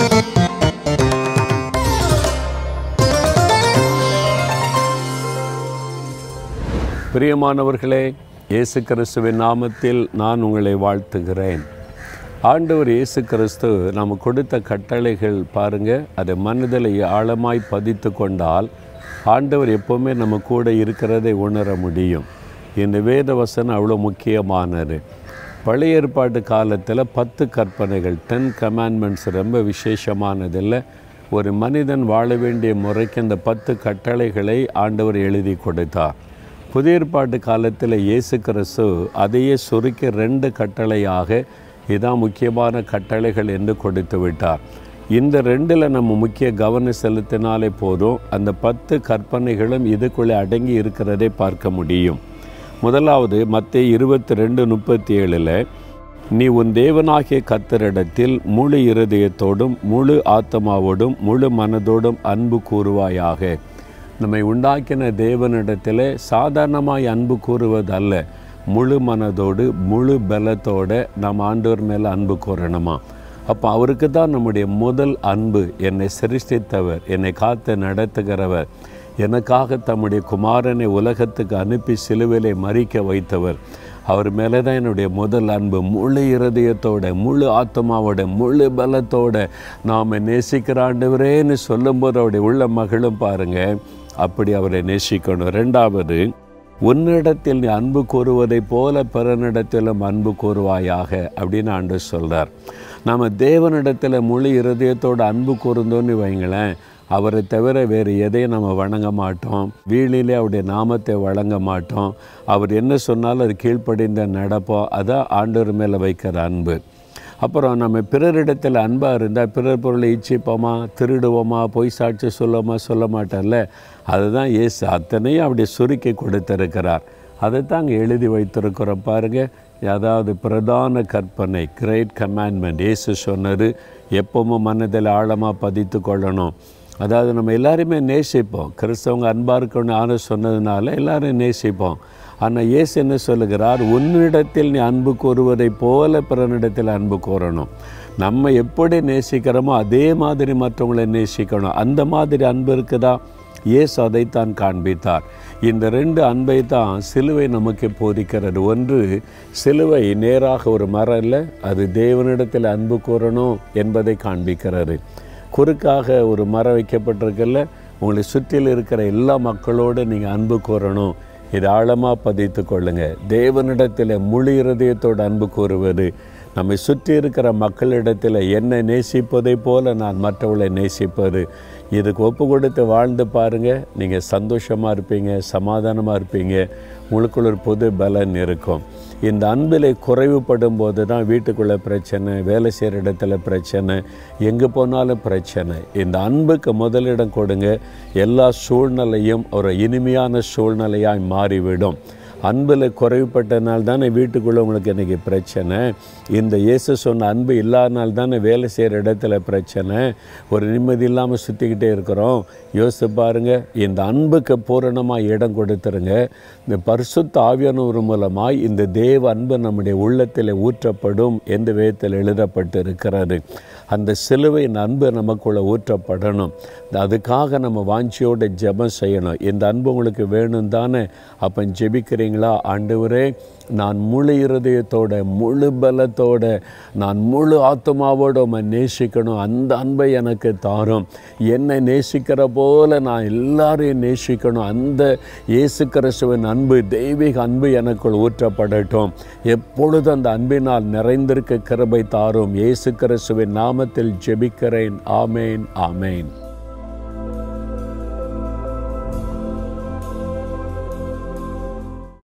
பிரியமானவர்களே இயேசு கிறிஸ்துவின் நாமத்தில் நான் உங்களை வாழ்த்துகிறேன் ஆண்டவர் இயேசு கிறிஸ்து நம்ம கொடுத்த கட்டளைகள் பாருங்க அதை மனதில் ஆழமாய் பதித்து கொண்டால் ஆண்டவர் எப்போவுமே நம்ம கூட இருக்கிறதை உணர முடியும் இந்த வேத வசனம் அவ்வளோ முக்கியமானது பழைய ஏற்பாட்டு காலத்தில் பத்து கற்பனைகள் டென் கமாண்ட்மெண்ட்ஸ் ரொம்ப விசேஷமானதில்லை ஒரு மனிதன் வாழ வேண்டிய முறைக்கு அந்த பத்து கட்டளைகளை ஆண்டவர் எழுதி கொடுத்தார் புதிய ஏற்பாட்டு காலத்தில் இயேசு கிறிஸ்து அதையே சுருக்கி ரெண்டு கட்டளையாக இதான் முக்கியமான கட்டளைகள் என்று கொடுத்து விட்டார் இந்த ரெண்டில் நம்ம முக்கிய கவனம் செலுத்தினாலே போதும் அந்த பத்து கற்பனைகளும் இதுக்குள்ளே அடங்கி இருக்கிறதை பார்க்க முடியும் முதலாவது மத்திய இருபத்தி ரெண்டு முப்பத்தி ஏழில் நீ உன் தேவனாகிய கத்தரிடத்தில் முழு இருதயத்தோடும் முழு ஆத்மாவோடும் முழு மனதோடும் அன்பு கூறுவாயாக நம்மை உண்டாக்கின தேவனிடத்தில் சாதாரணமாய் அன்பு கூறுவதல்ல முழு மனதோடு முழு பலத்தோடு நாம் ஆண்டவர் மேலே அன்பு கூறணுமா அப்போ அவருக்கு தான் நம்முடைய முதல் அன்பு என்னை சிருஷ்டித்தவர் என்னை காத்து நடத்துகிறவர் எனக்காக தம்முடைய குமாரனை உலகத்துக்கு அனுப்பி சிலுவிலை மறிக்க வைத்தவர் அவர் மேலே தான் என்னுடைய முதல் அன்பு முழு இருதயத்தோட முழு ஆத்மாவோட முழு பலத்தோட நாம் நேசிக்கிற ஆண்டவரேன்னு சொல்லும்போது அவருடைய உள்ள மகளும் பாருங்கள் அப்படி அவரை நேசிக்கணும் ரெண்டாவது உன்னிடத்தில் நீ அன்பு கூறுவதைப் போல பிறனிடத்திலும் அன்பு கூறுவாயாக அப்படின்னு ஆண்டு சொல்கிறார் நம்ம தேவனிடத்தில் முழு இருதயத்தோடு அன்பு கூர்ந்தோன்னு வைங்களேன் அவரை தவிர வேறு எதையும் நம்ம வணங்க மாட்டோம் வீழிலே அவருடைய நாமத்தை வழங்க மாட்டோம் அவர் என்ன சொன்னாலும் அது கீழ்ப்படிந்த நடப்போம் அதான் ஆண்டவர் மேலே வைக்கிற அன்பு அப்புறம் நம்ம பிறரிடத்தில் அன்பாக இருந்தால் பிறர் பொருளை இச்சிப்போமா திருடுவோமா பொய் சாட்சி சொல்லுவோமா சொல்ல மாட்டோம்ல அதுதான் இயேசு அத்தனையும் அப்படி சுருக்கி கொடுத்திருக்கிறார் அதை தான் அங்கே எழுதி வைத்திருக்கிறோம் பாருங்கள் அதாவது பிரதான கற்பனை கிரேட் கமாண்ட்மெண்ட் இயேசு சொன்னது எப்பவும் மனதில் ஆழமாக பதித்து கொள்ளணும் அதாவது நம்ம எல்லாருமே நேசிப்போம் கிறிஸ்தவங்க அன்பாக இருக்கணும்னு ஆன சொன்னதுனால எல்லாரும் நேசிப்போம் ஆனால் இயேசு என்ன சொல்லுகிறார் உன்னிடத்தில் நீ அன்பு கூறுவதைப் போல பிறனிடத்தில் அன்பு கூறணும் நம்ம எப்படி நேசிக்கிறோமோ அதே மாதிரி மற்றவங்களை நேசிக்கணும் அந்த மாதிரி அன்பு இருக்குதா இயேசு அதைத்தான் காண்பித்தார் இந்த ரெண்டு அன்பை தான் சிலுவை நமக்கு போதிக்கிறது ஒன்று சிலுவை நேராக ஒரு மரம் இல்லை அது தேவனிடத்தில் அன்பு கூறணும் என்பதை காண்பிக்கிறது குறுக்காக ஒரு மரம் வைக்கப்பட்டிருக்கல உங்களை சுற்றில் இருக்கிற எல்லா மக்களோடு நீங்கள் அன்பு கூறணும் இது ஆழமாக பதித்து கொள்ளுங்க தேவனிடத்தில் முழு இருதயத்தோடு அன்பு கூறுவது நம்மை சுற்றி இருக்கிற மக்களிடத்தில் என்னை நேசிப்பதை போல நான் மற்றவர்களை நேசிப்பது இதுக்கு ஒப்பு கொடுத்து வாழ்ந்து பாருங்கள் நீங்கள் சந்தோஷமாக இருப்பீங்க சமாதானமாக இருப்பீங்க உங்களுக்குள்ள ஒரு புது பலன் இருக்கும் இந்த அன்பில் குறைவுபடும் போது தான் வீட்டுக்குள்ளே பிரச்சனை வேலை செய்கிற இடத்துல பிரச்சனை எங்கே போனாலும் பிரச்சனை இந்த அன்புக்கு முதலிடம் கொடுங்க எல்லா சூழ்நிலையும் ஒரு இனிமையான சூழ்நிலையாய் மாறிவிடும் அன்பில் குறைவுபட்டனால் தானே வீட்டுக்குள்ளே உங்களுக்கு இன்றைக்கி பிரச்சனை இந்த இயேசு சொன்ன அன்பு இல்லாதனால் தானே வேலை செய்கிற இடத்துல பிரச்சனை ஒரு நிம்மதி இல்லாமல் சுற்றிக்கிட்டே இருக்கிறோம் யோசித்து பாருங்கள் இந்த அன்புக்கு பூரணமாக இடம் கொடுத்துருங்க இந்த பரிசுத்த ஆவியானவர் மூலமாய் இந்த தேவ அன்பு நம்முடைய உள்ளத்தில் ஊற்றப்படும் எந்த விதத்தில் எழுதப்பட்டு இருக்கிறது அந்த சிலுவையின் அன்பு நமக்குள்ளே ஊற்றப்படணும் அதுக்காக நம்ம வாஞ்சியோட ஜெபம் செய்யணும் இந்த அன்பு உங்களுக்கு வேணும் தானே அப்போ ஜெபிக்கிறீங்களா ஆண்டவரே நான் முழு இருதயத்தோட முழு பலத்தோட நான் முழு ஆத்மாவோட உம்மை நேசிக்கணும் அந்த அன்பை எனக்கு தாரும் என்னை நேசிக்கிற போல நான் எல்லாரையும் நேசிக்கணும் அந்த இயேசு கிறிஸ்துவின் அன்பு தெய்வீக அன்பு எனக்குள் ஊற்றப்படட்டும் எப்பொழுது அந்த அன்பினால் நிறைந்திருக்க கிருபை தாரும் இயேசு கிறிஸ்துவின் நாமத்தில் ஜெபிக்கிறேன் ஆமேன் ஆமேன்